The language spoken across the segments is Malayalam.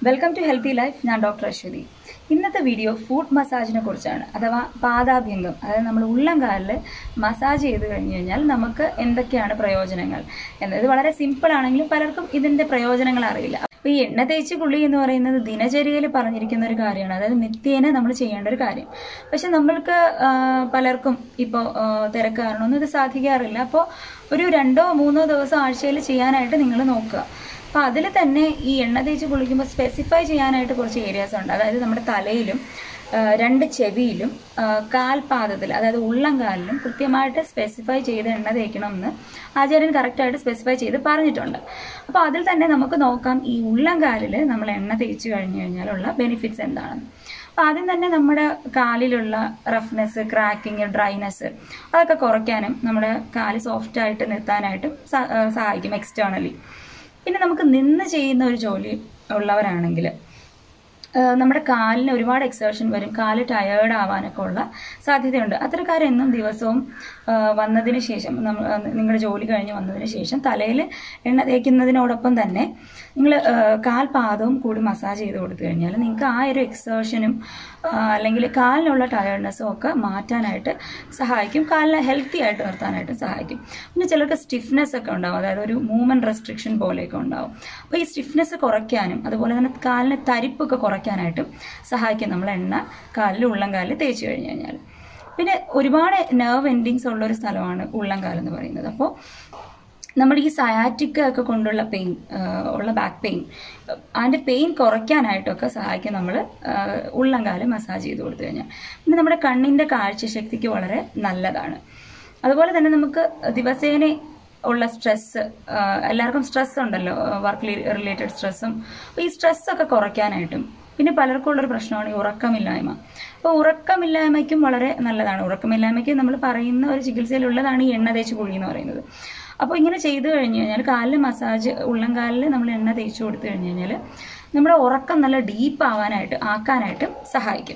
വെൽക്കം ടു ഹെൽത്തി ലൈഫ് ഞാൻ ഡോക്ടർ അശ്വതി ഇന്നത്തെ വീഡിയോ ഫുഡ് മസാജിനെ കുറിച്ചാണ് അഥവാ പാദാഭ്യംഗം അതായത് നമ്മൾ ഉള്ളംകാലിൽ മസാജ് ചെയ്ത് കഴിഞ്ഞ് കഴിഞ്ഞാൽ നമുക്ക് എന്തൊക്കെയാണ് പ്രയോജനങ്ങൾ എന്നത് വളരെ സിമ്പിൾ ആണെങ്കിലും പലർക്കും ഇതിന്റെ പ്രയോജനങ്ങൾ അറിയില്ല അപ്പോൾ ഈ എണ്ണ തേച്ച് കുളി എന്ന് പറയുന്നത് ദിനചര്യയിൽ പറഞ്ഞിരിക്കുന്ന ഒരു കാര്യമാണ് അതായത് നിത്യേന നമ്മൾ ചെയ്യേണ്ട ഒരു കാര്യം പക്ഷെ നമ്മൾക്ക് ആ, പലർക്കും ഇപ്പോൾ തിരക്ക് കാരണമൊന്നും ഇത് സാധിക്കാറില്ല അപ്പോൾ ഒരു രണ്ടോ മൂന്നോ ദിവസം ആഴ്ചയിൽ ചെയ്യാനായിട്ട് നിങ്ങൾ നോക്കുക അപ്പൊ അതിൽ തന്നെ ഈ എണ്ണ തേച്ച് കുളിക്കുമ്പോൾ സ്പെസിഫൈ ചെയ്യാനായിട്ട് കുറച്ച് ഏരിയാസ് ഉണ്ട് അതായത് നമ്മുടെ തലയിലും ആ, രണ്ട് ചെവിയിലും ആ, കാൽപാദത്തിൽ അതായത് ഉള്ളംകാലിലും കൃത്യമായിട്ട് സ്പെസിഫൈ ചെയ്ത് എണ്ണ തേക്കണമെന്ന് ആചാര്യൻ കറക്റ്റായിട്ട് സ്പെസിഫൈ ചെയ്ത് പറഞ്ഞിട്ടുണ്ട് അപ്പോൾ അതിൽ തന്നെ നമുക്ക് നോക്കാം ഈ ഉള്ളംകാലിൽ നമ്മൾ എണ്ണ തേച്ച് കഴിഞ്ഞു കഴിഞ്ഞാലുള്ള ബെനിഫിറ്റ്സ് എന്താണെന്ന് അപ്പോൾ ആദ്യം തന്നെ നമ്മുടെ കാലിലുള്ള റഫ്നെസ് ക്രാക്കിങ് ഡ്രൈനെസ് അതൊക്കെ കുറയ്ക്കാനും നമ്മുടെ കാല് സോഫ്റ്റ് ആയിട്ട് നിർത്താനായിട്ടും സ- ആ, സഹായിക്കും എക്സ്റ്റേണലി പിന്നെ നമുക്ക് നിന്ന് ചെയ്യുന്ന ഒരു ജോലി ഉള്ളവരാണെങ്കിൽ ഏഹ് നമ്മുടെ കാലിന് ഒരുപാട് എക്സേർഷൻ വരും കാല് ടയേർഡ് ആവാനൊക്കെ ഉള്ള സാധ്യതയുണ്ട് അത്തരക്കാരെന്നും ദിവസവും ഏഹ് വന്നതിന് ശേഷം നമ്മൾ നിങ്ങളുടെ ജോലി കഴിഞ്ഞ് വന്നതിന് ശേഷം തലയിൽ എണ്ണ തേക്കുന്നതിനോടൊപ്പം തന്നെ നിങ്ങൾ കാൽപാദവും കൂടി മസാജ് ചെയ്ത് കൊടുത്തു കഴിഞ്ഞാൽ നിങ്ങൾക്ക് ആ ഒരു എക്സേർഷനും അല്ലെങ്കിൽ കാലിനുള്ള ടയേർഡ്നെസ്സും ഒക്കെ മാറ്റാനായിട്ട് സഹായിക്കും കാലിനെ ഹെൽത്തി ആയിട്ട് നിർത്താനായിട്ട് സഹായിക്കും പിന്നെ ചിലർക്ക് സ്റ്റിഫ്നെസ് ഒക്കെ ഉണ്ടാവും അതായത് ഒരു മൂവ്മെന്റ് റെസ്ട്രിക്ഷൻ പോലെയൊക്കെ ഉണ്ടാവും അപ്പോൾ ഈ സ്റ്റിഫ്നെസ് കുറയ്ക്കാനും അതുപോലെ തന്നെ കാലിന് തരിപ്പൊക്കെ കുറയ്ക്കാനായിട്ടും സഹായിക്കും നമ്മൾ എണ്ണ കാലിൽ ഉള്ളംകാലിൽ തേച്ച് കഴിഞ്ഞ് കഴിഞ്ഞാൽ പിന്നെ ഒരുപാട് നെർവ് എൻഡിങ്സ് ഉള്ള ഒരു സ്ഥലമാണ് ഉള്ളംകാൽ എന്ന് പറയുന്നത് അപ്പോൾ നമ്മുടെ ഈ സയാറ്റിക്ക ഒക്കെ കൊണ്ടുള്ള പെയിൻ ഉള്ള ബാക്ക് പെയിൻ അതിന്റെ പെയിൻ കുറയ്ക്കാനായിട്ടൊക്കെ സഹായിക്കും നമ്മൾ ഉള്ളംകാല് മസാജ് ചെയ്ത് കൊടുത്തു കഴിഞ്ഞാൽ പിന്നെ നമ്മുടെ കണ്ണിന്റെ കാഴ്ചശക്തിക്ക് വളരെ നല്ലതാണ് അതുപോലെ തന്നെ നമുക്ക് ദിവസേന ഉള്ള സ്ട്രെസ് എല്ലാവർക്കും സ്ട്രെസ് ഉണ്ടല്ലോ വർക്ക് റിലേറ്റഡ് സ്ട്രെസ്സും അപ്പോൾ ഈ സ്ട്രെസ് ഒക്കെ കുറയ്ക്കാനായിട്ടും പിന്നെ പലർക്കും ഉള്ളൊരു പ്രശ്നമാണ് ഈ ഉറക്കമില്ലായ്മ അപ്പോൾ ഉറക്കമില്ലായ്മയ്ക്കും വളരെ നല്ലതാണ് ഉറക്കമില്ലായ്മയ്ക്ക് നമ്മൾ പറയുന്ന ഒരു ചികിത്സയിലുള്ളതാണ് ഈ എണ്ണ തേച്ച് കുഴി എന്ന് പറയുന്നത് അപ്പോൾ ഇങ്ങനെ ചെയ്തു കഴിഞ്ഞു കഴിഞ്ഞാൽ കാലിൽ മസാജ് ഉള്ളംകാലിൽ നമ്മൾ എണ്ണ തേച്ച് കൊടുത്തു കഴിഞ്ഞു കഴിഞ്ഞാൽ നമ്മുടെ ഉറക്കം നല്ല ഡീപ്പ് ആവാനായിട്ട് ആക്കാനായിട്ട് സഹായിക്കും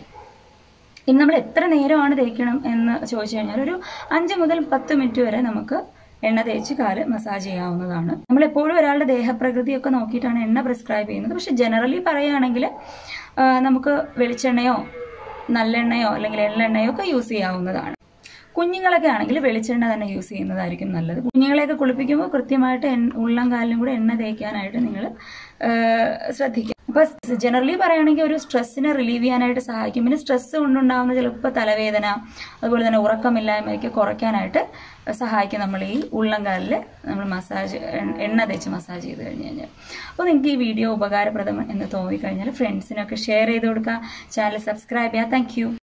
ഇനി നമ്മൾ എത്ര നേരമാണ് തേക്കണം എന്ന് ചോദിച്ചു കഴിഞ്ഞാൽ ഒരു അഞ്ച് മുതൽ പത്ത് മിനിറ്റ് വരെ നമുക്ക് എണ്ണ തേച്ച് കാല് മസാജ് ചെയ്യാവുന്നതാണ് നമ്മൾ എപ്പോഴും ഒരാളുടെ ദേഹപ്രകൃതിയൊക്കെ നോക്കിയിട്ടാണ് എണ്ണ പ്രിസ്ക്രൈബ് ചെയ്യുന്നത് പക്ഷെ ജനറലി പറയുകയാണെങ്കിൽ ആ, നമുക്ക് വെളിച്ചെണ്ണയോ നല്ലെണ്ണയോ അല്ലെങ്കിൽ എള്ളെണ്ണയോ ഒക്കെ യൂസ് ചെയ്യാവുന്നതാണ് കുഞ്ഞുങ്ങളൊക്കെ ആണെങ്കിൽ വെളിച്ചെണ്ണ തന്നെ യൂസ് ചെയ്യുന്നതായിരിക്കും നല്ലത് കുഞ്ഞുങ്ങളെയൊക്കെ കുളിപ്പിക്കുമ്പോൾ കൃത്യമായിട്ട് എണ്ണ ഉള്ളം കാലിലും കൂടെ എണ്ണ തേക്കാനായിട്ട് നിങ്ങൾ ശ്രദ്ധിക്കുക അപ്പൊ ജനറലി പറയുകയാണെങ്കിൽ ഒരു സ്ട്രെസ്സിനെ റിലീവ് ചെയ്യാനായിട്ട് സഹായിക്കും പിന്നെ സ്ട്രെസ് കൊണ്ടുണ്ടാകുന്ന ചിലപ്പോൾ തലവേദന അതുപോലെ തന്നെ ഉറക്കമില്ലായ്മയൊക്കെ കുറയ്ക്കാനായിട്ട് സഹായിക്കും നമ്മൾ ഈ ഉള്ളംകാലിൽ നമ്മൾ മസാജ് എണ്ണ തേച്ച് മസാജ് ചെയ്ത് കഴിഞ്ഞ് കഴിഞ്ഞാൽ അപ്പോൾ നിങ്ങൾക്ക് ഈ വീഡിയോ ഉപകാരപ്രദം എന്ന് തോന്നിക്കഴിഞ്ഞാൽ ഫ്രണ്ട്സിനൊക്കെ ഷെയർ ചെയ്ത് കൊടുക്കുക ചാനൽ സബ്സ്ക്രൈബ് ചെയ്യുക താങ്ക്